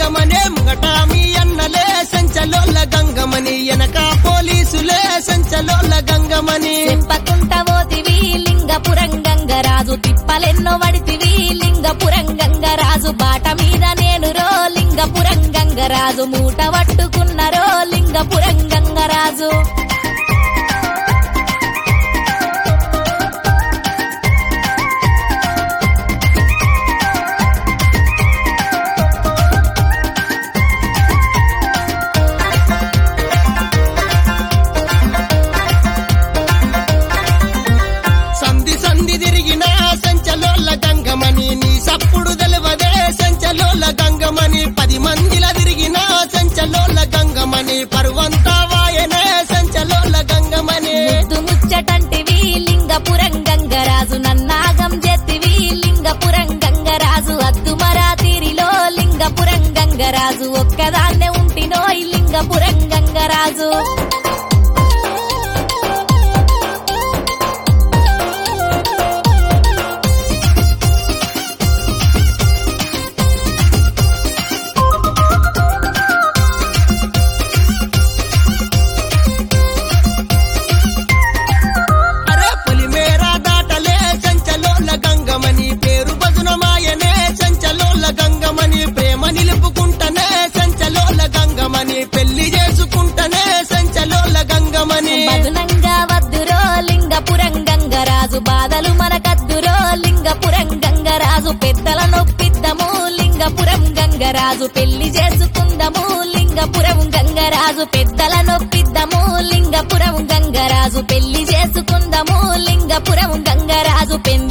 గంగమనే ముంగట మీ అన్నలే సంచలోల గంగమని వెనక పోలీసులే సంచలోల గంగమని చెప్పకుంట పోతివి లింగపురం గంగరాజు తిప్పలెన్నో వడితివి లింగపురం గంగరాజు బాట మీద నేను రో లింగపురం గంగరాజు మూట పట్టుకున్నరో లింగపురం గంగరాజు సంధి సంధి తిరిగిన సంచలోల గంగమని నీ సప్పుడు తెలవదే సంచలోల గంగమని పది మందిల తిరిగిన సంచలోల గంగమని పరువంతా వాయనే సంచలోల గంగమని ముద్దు ముచ్చటంటివి లింగపురం గంగరాజు నన్నాగం జెత్తివి లింగపురం గంగరాజు అద్దుమరా తీరిలో లింగపురం గంగరాజు ఒక్కదాన్నే ఉంటినోయ్ లింగపురం గంగరాజు అరే పొలిమేరా దాటలే సంచలోల గంగమని పేరు బదునమాయనే సంచలోల గంగమని ప్రేమ నిలుపుకుంటనే సంచలోల గంగమని పెళ్లి చేసుకుంటనే సంచలోల గంగమని మధునంగా వద్దురో లింగపురం గంగరాజు బాధలు మనకద్దురో లింగపురం గంగరాజు పెద్దల నొప్పిద్దము లింగపురం గంగరాజు పెళ్లి చేసుకుందము లింగపురం గంగరాజు పెద్దల నొప్పిద్దము లింగపురం గంగరాజు పెళ్లి చేసుకుందము లింగపురం గంగరాజు పెళ్లి